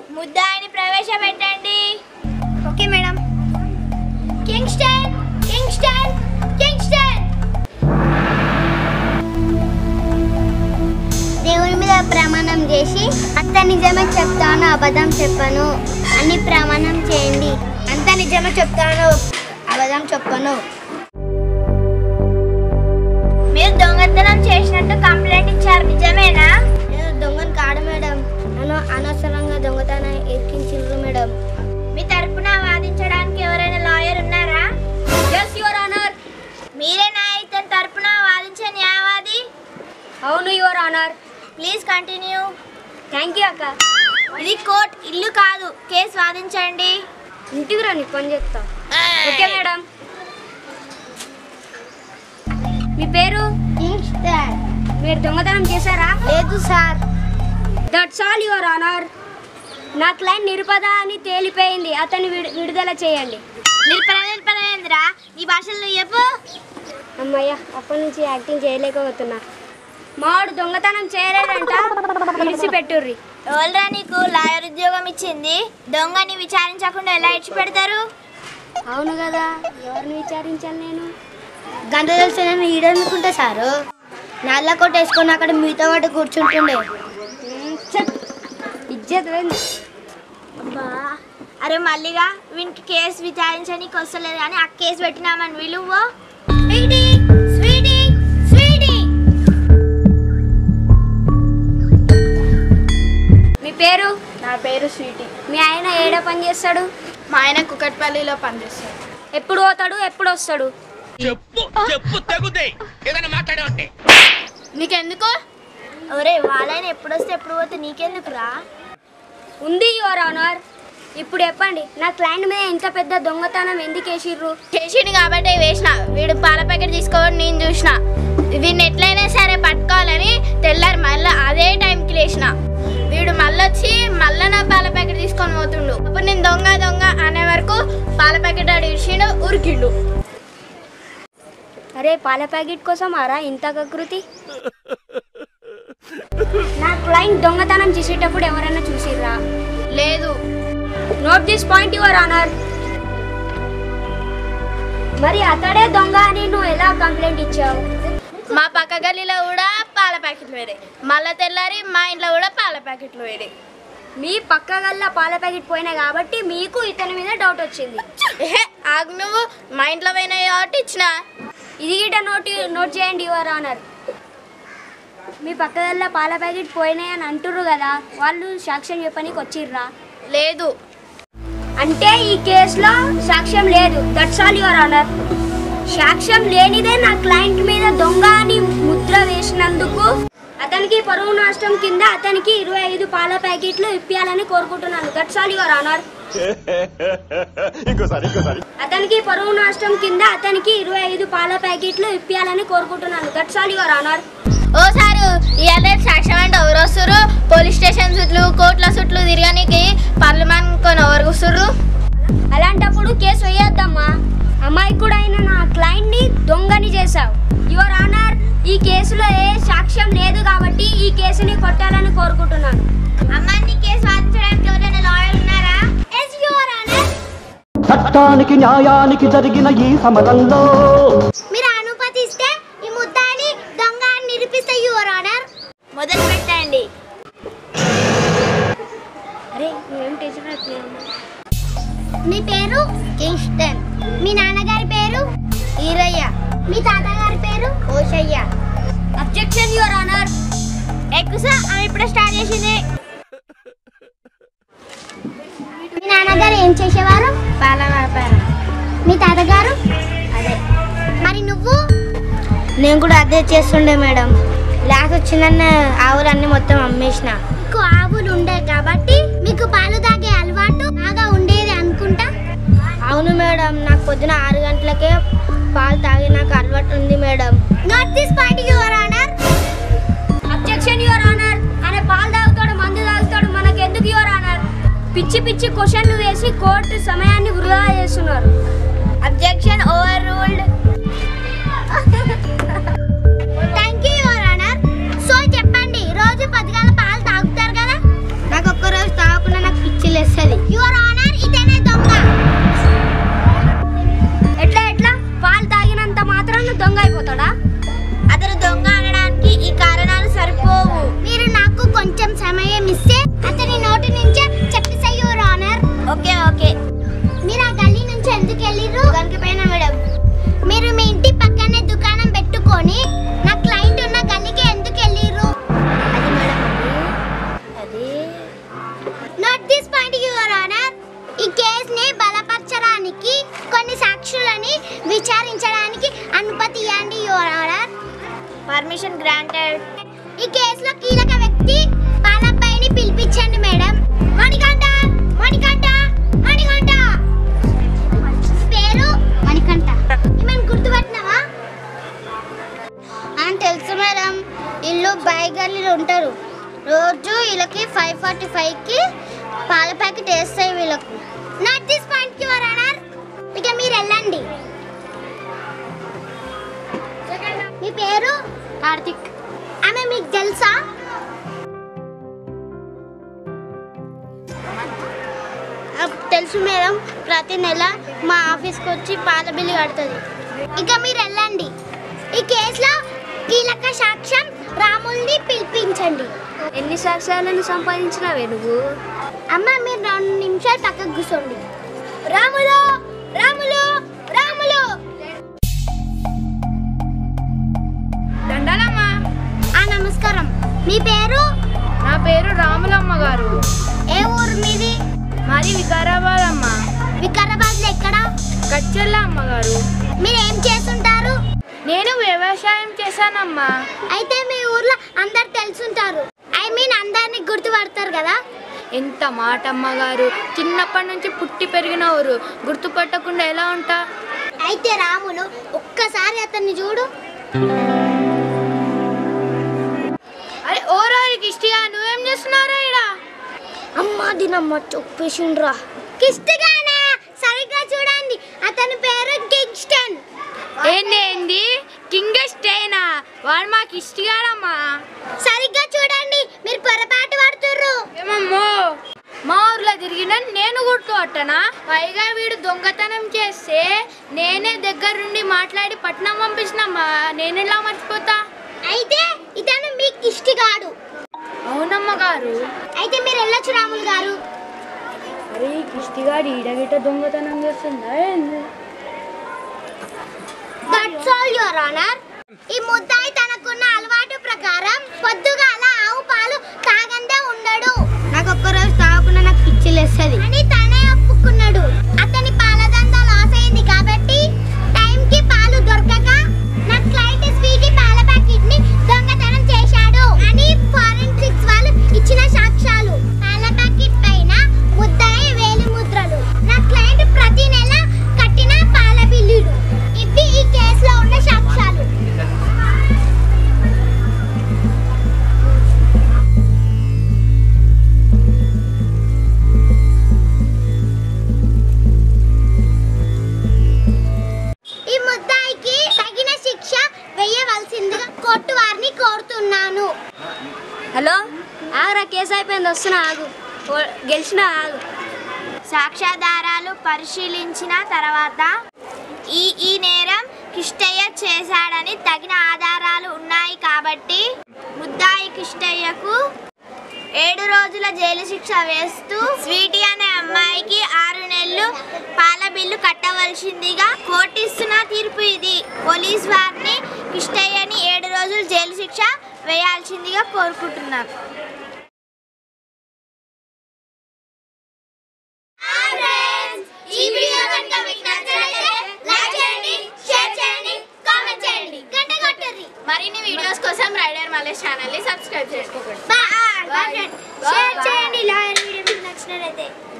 ముద్దాయిని ప్రవేశపెట్టండి okay madam Kingston Kingston Kingston దేవుని మీద ప్రమాణం చేసి అంత నిజమే చెప్తాను అబద్ధం చెప్పను అని ప్రమాణం చేయండి అంత నిజమే చెప్తాను అబద్ధం చెప్పను మీరు దొంగతనం చేసినట్టు కంప్లైంట్ ఇచ్చారు నిజమేనా నేను దొంగను కాడు మేడం నన్ను అనవసరంగా దొంగతనం ఎక్కించారు మేడం మీ తరపున వాదించడానికి ఎవరైనా లాయర్ ఉన్నారా ఎస్ యువర్ ఆనర్ మీరేనా ఇతని తరపున వాదించే న్యాయవాది అవును your honour please continue thank you అక్క ఇది కోర్ట్ ఇల్లు కాదు కేసు వాదించండి ఇంటికి రా నీ పని చెప్తా ఓకే మేడం మీ పేరు కింగ్స్టన్ మీరు దొంగతనం చేశారా లేదు sir that's all your honour నా క్లైంట్ నిరుపద అని తేలిపోయింది అతన్ని విడు- విడుదల చేయండి నిల్పన నిల్పనేంద్రా నీ భాషలో చెప్పు అమ్మయ్య అప్పటి నుంచి యాక్టింగ్ చేయలేకపోతున్నా మావాడు దొంగతనం చేయలేదంట విడిచిపెట్టుర్రి ఎవరురా నీకు లాయర్ ఉద్యోగం ఇచ్చింది దొంగని విచారించకుండా ఎలా ఇచ్చిపెడతారు అవును కదా ఎవరిని విచారించాలి నేను గంట తెలిసి నేను ఈడనుకుంటా సారు నల్ల కొట్టు వేసుకొని అక్కడ మీతో పాటు కూర్చుంటుండే మ్మ్, చెప్. ఇజ్జత్ పోయింది. అబ్బా అరే మల్లిగా వీనికి కేసు విచారించడానికి వస్తలేదు కానీ ఆ కేసు పెట్టినామని విలువ స్వీటీ స్వీటీ స్వీటీ మీ పేరు నా పేరు స్వీటీ మీ ఆయన ఏడ పని చేస్తాడు మా ఆయన కుకట్పల్లిలో పనిచేస్తాడు ఎప్పుడు పోతాడు ఎప్పుడు వస్తాడు చెప్పు చెప్పు తగుదే ఏదైనా మాట్లాడే ఉంటే నీకెందుకు ఒరే వాళ్ళైనా ఎప్పుడు వస్తే ఎప్పుడు పోతే నీకెందుకురా ఉంది యువర్ ఆనర్ ఇప్పుడు చెప్పండి నా క్లయింట్ మీద ఇంత పెద్ద దొంగతనం ఎందుకు వేసిర్రు చేసిండు కాబట్టి వేసిన వీడు పాల ప్యాకెట్ తీసుకోవడం నేను చూసిన వీడిని ఎట్లయినా సరే పట్టుకోవాలని తెల్లారి మళ్ళీ అదే టైంకి లేచిన వీడు మళ్ళీ వచ్చి మళ్ళీ నా పాల ప్యాకెట్ తీసుకొని పోతుండు అప్పుడు నేను దొంగ దొంగ అనే వరకు పాల ప్యాకెట్ ఆడు ఇడిచిండు ఉరికిండు అరే పాల ప్యాకెట్ కోసం అరా ఇంత కకృతి నా క్లయింట్ దొంగతనం చేసేటప్పుడు ఎవరైనా చూసిర్రా లేదు note this point your honour మరి అతడే దొంగ అని నువ్వు ఎలా కంప్లైంట్ ఇచ్చావు మా పక్క గల్లీలో కూడా పాల ప్యాకెట్లు వేరే మళ్ళీ తెల్లారి మా ఇంట్లో కూడా పాల ప్యాకెట్లు వేరే మీ పక్క గల్ల పాల ప్యాకెట్ పోయినాయి కాబట్టి మీకు ఇతని మీద డౌట్ వచ్చింది ఏహే, ఆగు నువ్వు మా ఇంట్లో పోయినాయి కాబట్టి ఇచ్చిన ఇది గిట నోట్ నోట్ చేయండి యువర్ ఆనర్ మీ పక్క గల్ల పాల ప్యాకెట్ పోయినాయి అని అంటుర్రు కదా వాళ్ళు సాక్ష్యం చెప్పనీకి వచ్చిర్రా లేదు అంటే ఈ కేసులో సాక్ష్యం లేదు దట్స్ ఆల్ యువర్ ఆనర్ సాక్ష్యం లేనిదే నా క్లయింట్ మీద దొంగ అని ముద్ర వేసినందుకు అతనికి పరువు నష్టం కింద అతనికి ఇరవై ఐదు పాల ప్యాకెట్లు ఇప్పించాలని కోరుకుంటున్నాను దట్స్ ఆల్ యువర్ ఆనర్ ఇంకోసారి ఇంకోసారి అతనికి పరువు నష్టం కింద అతనికి ఇరవై ఐదు పాల ప్యాకెట్లు ఇప్పించాలని కోరుకుంటున్నాను దట్స్ ఆల్ యువర్ ఆనర్ ఓ సారు ఇవాళ సాక్ష్యం అంటే ఎవరు వస్తుర్రు పోలీస్ స్టేషన్ చుట్లు కోర్టుల చుట్లు తిరగడానికి పార్లమెంట్ కొని ఎవరు కూర్చుర్రు అలాంటప్పుడు కేసు వేయొద్దమ్మా అమాయకుడైన నా క్లయింట్ ని దొంగని చేశావు యువర్ ఆనర్ ఈ కేసులో ఏ సాక్ష్యం లేదు కాబట్టి ఈ కేసుని కొట్టాలని కోరుకుంటున్నాను అమ్మా నీ కేసు వాదించడానికి ఎవరైనా లాయర్ ఉన్నారా ఎస్ యువర్ ఆనర్ చట్టానికి న్యాయానికి జరిగిన ఈ సమరంలో మీరు అనుమతిస్తే ఈ ముద్దాని దొంగ అని నిరూపిస్తే యువర్ ఆనర్ మొదలు పెట్టండి అరే నువ్వేం టెన్షన్ పడకు. మీ పేరు కింగ్స్టన్ మీ నాన్నగారి పేరు ఈరయ్య మీ తాతగారి పేరు ఓషయ్య అబ్జెక్షన్ యువర్ ఆనర్ ఎక్కుసా ఆమె ఇప్పుడే స్టార్ట్ చేసింది మీ నాన్నగారు ఏం చేసేవారు పాల వ్యాపారం మీ తాతగారు అదే మరి నువ్వు నేను కూడా అదే చేస్తుండే మేడం లాస్ వచ్చిందన్న ఆవులన్నీ మొత్తం అమ్మేసిన మీకు ఆవులు ఉండే కాబట్టి మీకు పాలు తాగే అలవాటు బాగా ఉండేది అనుకుంటా అవును మేడం నాకు పొద్దున ఆరు గంటలకే పాలు తాగి నాకు అలవాటు ఉంది madam not this point your honour objection your honour ఆయన పాలు తాగుతాడు మందు తాగుతాడు మనకు ఎందుకు యువర్ ఆనర్ పిచ్చి పిచ్చి క్వశ్చన్లు వేసి కోర్టు సమయాన్ని వృధా చేస్తున్నారు objection overruled thank you your honour so చెప్పండి రోజు పది గంటల పాలు తాగుతారు కదా నాకు ఒక్క రోజు తాగకుండా నాకు పిచ్చి దిస్ పాయింట్ యువర్ ఆనర్ ఈ కేసుని బలపరచడానికి కొన్ని సాక్షులని విచారించడానికి అనుమతి ఇవ్వండి యువర్ ఆనర్ పర్మిషన్ గ్రాంటెడ్ ఈ కేసులో కీలక వ్యక్తి పాలపైని పిలిపించండి మేడం మణికంఠ మణికంఠ మణికంఠ పేరు మణికంఠ మేము గుర్తుపట్టినావా అని తెలుసు మేడం ఇల్లు బైగల్లీలు ఉంటారు రోజు వీళ్ళకి ఫైవ్ ఫార్టీ ఫైవ్కి పాల ప్యాకెట్ వేస్తాయి వీళ్ళకు not this point your honour ఇక మీరు వెళ్ళండి మీ పేరు కార్తిక్ ఆమె మీకు తెలుసా ఆ, తెలుసు మేడం ప్రతి నెల మా ఆఫీస్కి వచ్చి పాల బిల్లు కడుతుంది ఇక మీరు వెళ్ళండి ఈ కేసులో కీలక సాక్ష్యం రాముల్ని పిలిపించండి ఎన్ని సాక్ష్యాలను సంపాదించినవే నువ్వు అమ్మ మీరు రెండు నిమిషాలు పక్కకు కూర్చోండి రాములు రాములు రాములు దండాలమ్మా ఆ నమస్కారం మీ పేరు నా పేరు రాములమ్మ గారు ఏ ఊరు మీది మాది వికారాబాద్ అమ్మ వికారాబాద్లో ఎక్కడ కచ్చెల్ల అమ్మగారు మీరు ఏం చేస్తుంటారు నేను వ్యవసాయం చేశానమ్మా అయితే మీ ఊర్లో అందరు తెలుసుంటారు ఐ మీన్ అందరినీ గుర్తుపడతారు కదా ఎంత మాట అమ్మగారు చిన్నప్పటి నుంచి పుట్టి పెరిగిన ఊరు గుర్తుపట్టకుండా ఎలా ఉంటా అయితే రాములు ఒక్కసారి అతన్ని చూడు అరే ఓ రోజుకి ఇష్టిగా నువ్వేం చేస్తున్నారా ఇడా అమ్మా దినమ్మ చొప్పేసిండ్రా కిష్టిగానే సరిగ్గా చూడండి అతని పేరు కింగ్స్టన్ ఏంది ఏంది కింగస్టేనా వాడు మాకు ఇష్టిగాడమ్మా సరిగ్గా చూడండి మీరు పొరపాటు పడుతుర్రు ఏమమ్మో మా ఊర్లో తిరిగిన నేను గుర్తుపట్టనా పైగా వీడు దొంగతనం చేస్తే నేనే దగ్గరుండి మాట్లాడి పట్నం పంపించినమ్మా నేనెలా మర్చిపోతా అయితే ఇతను మీకు ఇష్టిగాడు అవునమ్మ గారు అయితే మీరు వెళ్ళొచ్చు రాములు గారు అరే కిష్టిగాడు ఈడగిట దొంగతనం చేస్తుందా ఏంది దట్స్ ఆల్ యువర్ ఆనర్ ఈ ముద్దాయి తనకున్న అలవాటు ప్రకారం పొద్దుగాల ఆవు పాలు తాగందే ఉండడు నాకు ఒక్క రోజు తాగకుండా నాకు పిచ్చిలేస్తుంది అని తనే ఒప్పుకున్నాడు అతని పాల దందా లాస్ అయింది కాబట్టి టైంకి పాలు దొరకక నా క్లయింట్ స్వీటీ పాల ప్యాకెట్ ని దొంగతనం చేశాడు అని ఫారెన్సిక్స్ వాళ్ళు ఇచ్చిన సాక్ష్యాలు పాల ప్యాకెట్ పైన ముద్దాయి వేలి ముద్రలు నా క్లయింట్ ప్రతి నెల కట్టిన పాల బిల్లులు ఇవి ఈ కేసులో ఉన్న సాక్ష్యాలు ఈ ముద్దాయికి తగిన శిక్ష వేయవలసిందిగా కోర్టు వారిని కోరుతున్నాను హలో ఆగరా కేసు అయిపోయింది వస్తున్నా ఆగు ఓ- గెలిచినా ఆగు సాక్ష్యాధారాలు పరిశీలించిన తర్వాత ఈ ఈ నేరం కిష్టయ్య చేశాడని తగిన ఆధారాలు ఉన్నాయి కాబట్టి ముద్దాయి కిష్టయ్యకు ఏడు రోజుల జైలు శిక్ష వేస్తూ స్వీటీ అనే అమ్మాయికి ఆరు నెలలు పాల బిల్లు కట్టవలసిందిగా కోర్టిస్తున్న తీర్పు ఇది పోలీస్ వారిని కిష్టయ్యని ఏడు రోజులు జైలు శిక్ష వేయాల్సిందిగా కోరుకుంటున్నాం ఈ వీడియో కనుక మీకు నచ్చినట్లయితే లైక్ చేయండి షేర్ చేయండి కామెంట్ చేయండి గంట కొట్టండి మరిన్ని వీడియోస్ కోసం రైడర్ మలేష్ ఛానల్ని సబ్స్క్రైబ్ చేసుకోకండి బాయ్ షేర్ చేయండి ఇలా వీడియో మీకు నచ్చినట్లయితే